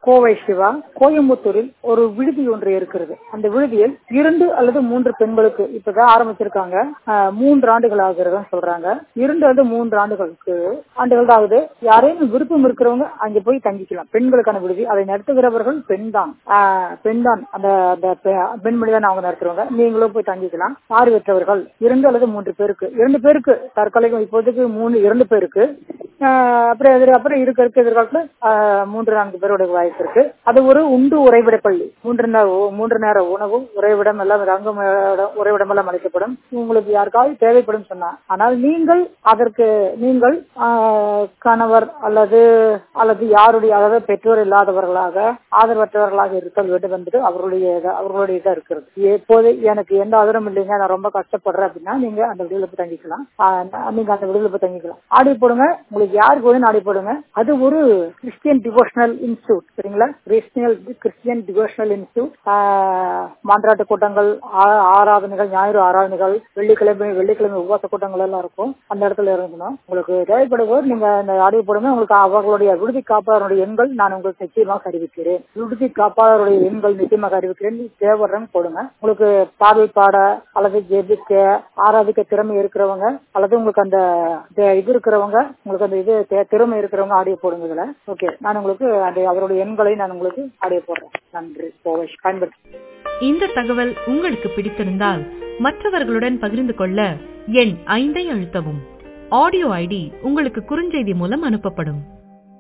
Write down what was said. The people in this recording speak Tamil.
கோவை சிவா கோயம்புத்தூரில் ஒரு விடுதி ஒன்று இருக்கிறது அந்த விடுதியில் இரண்டு அல்லது மூன்று பெண்களுக்கு இப்பதான் ஆரம்பிச்சிருக்காங்க ஆஹ், மூன்று ஆண்டுகள் ஆகிறதுன்னு சொல்றாங்க இரண்டு அல்லது மூன்று ஆண்டுகளுக்கு ஆண்டுகள் ஆகுது யாரேனும் விருப்பம் இருக்கிறவங்க அங்க போய் தங்கிக்கலாம் பெண்களுக்கான விடுதி அதை நடத்துகிறவர்கள் பெண் தான் பெண் தான் அந்த அந்த பெ- பெண்மணி தான் அவங்க நடத்துறவங்க நீங்களும் போய் தங்கிக்கலாம் பார்வையற்றவர்கள் இரண்டு அல்லது மூன்று பேருக்கு இரண்டு பேருக்கு தற்காலிகம் இப்போதைக்கு மூணு இரண்டு பேருக்கு ஆஹ் அப்புறம் எதிர் அப்புறம் இருக்க இருக்க எதிர்காலத்துல ஆஹ் மூன்று நான்கு பேரோட வாய்ப்பு இருக்கு அது ஒரு உண்டு உறைவிட பள்ளி மூன்று நேர மூன்று நேர உணவு உறைவிடம் எல்லாம் தங்கும் இடம், உறைவிடம் எல்லாம் அளிக்கப்படும் உங்களுக்கு யாருக்காவது தேவைப்படும் சொன்னா ஆனால் நீங்கள் அதற்கு நீங்கள் ஆஹ் கணவர் அல்லது அல்லது யாருடைய அதாவது பெற்றோர் இல்லாதவர்களாக ஆதரவற்றவர்களாக இருத்தல் வேண்டும் என்பது அவர்களுடைய இது- அவர்களுடைய இதா இருக்கிறது எப்போது எனக்கு எந்த ஆதரவும் இல்லைங்க நான் ரொம்ப கஷ்டப்படுறேன் அப்படின்னா நீங்க அந்த விடுதலை போய் தங்கிக்கலாம் ஆஹ் நீங்க அந்த விடுதலை போய் தங்கிக்கலாம் ஆடி போடுங்க உங்களுக்கு யாருக்கு வேணும் ஆடி போடுங்க அது ஒரு கிறிஸ்டியன் டிவோஷனல் இன்ஸ்டியூட் சரிங்களா கிறிஸ்டியல் கிறிஸ்டியன் டிவோஷனல் இன்ஸ்டியூட் மாந்திராட்டு கூட்டங்கள் ஆ- ஆராதனைகள் ஞாயிறு ஆராதனைகள் வெள்ளிக்கிழமை வெள்ளிக்கிழமை உபவாச கூட்டங்கள் எல்லாம் இருக்கும் அந்த இடத்துல இருக்கணும் உங்களுக்கு தேவைப்படுவோர் நீங்க அந்த ஆடியோ போடுங்க உங்களுக்கு அவர்களுடைய விடுதி காப்பாளருடைய எண்கள் நான் உங்களுக்கு நிச்சயமாக அறிவிக்கிறேன் விடுதி காப்பாளருடைய எண்கள் நிச்சயமாக அறிவிக்கிறேன் தேவைப்படுறவங்க போடுங்க உங்களுக்கு பார்வை பாட அல்லது ஜெபிக்க ஆராதிக்க திறமை இருக்கிறவங்க அல்லது உங்களுக்கு அந்த இந்த இது இருக்கிறவங்க உங்களுக்கு அந்த இது தே- திறமை இருக்கிறவங்க ஆடியோ போடுங்க இதுல ஓகே நான் உங்களுக்கு அந்த அவருடைய எண்களை நான் உங்களுக்கு ஆடியோ போடுறேன் நன்றி கோவை பயன்படுத்தி இந்த தகவல் உங்களுக்கு பிடித்திருந்தால் மற்றவர்களுடன் பகிர்ந்து கொள்ள எண் ஐந்தை அழுத்தவும் ஆடியோ ஐடி உங்களுக்கு குறுஞ்செய்தி மூலம் அனுப்பப்படும்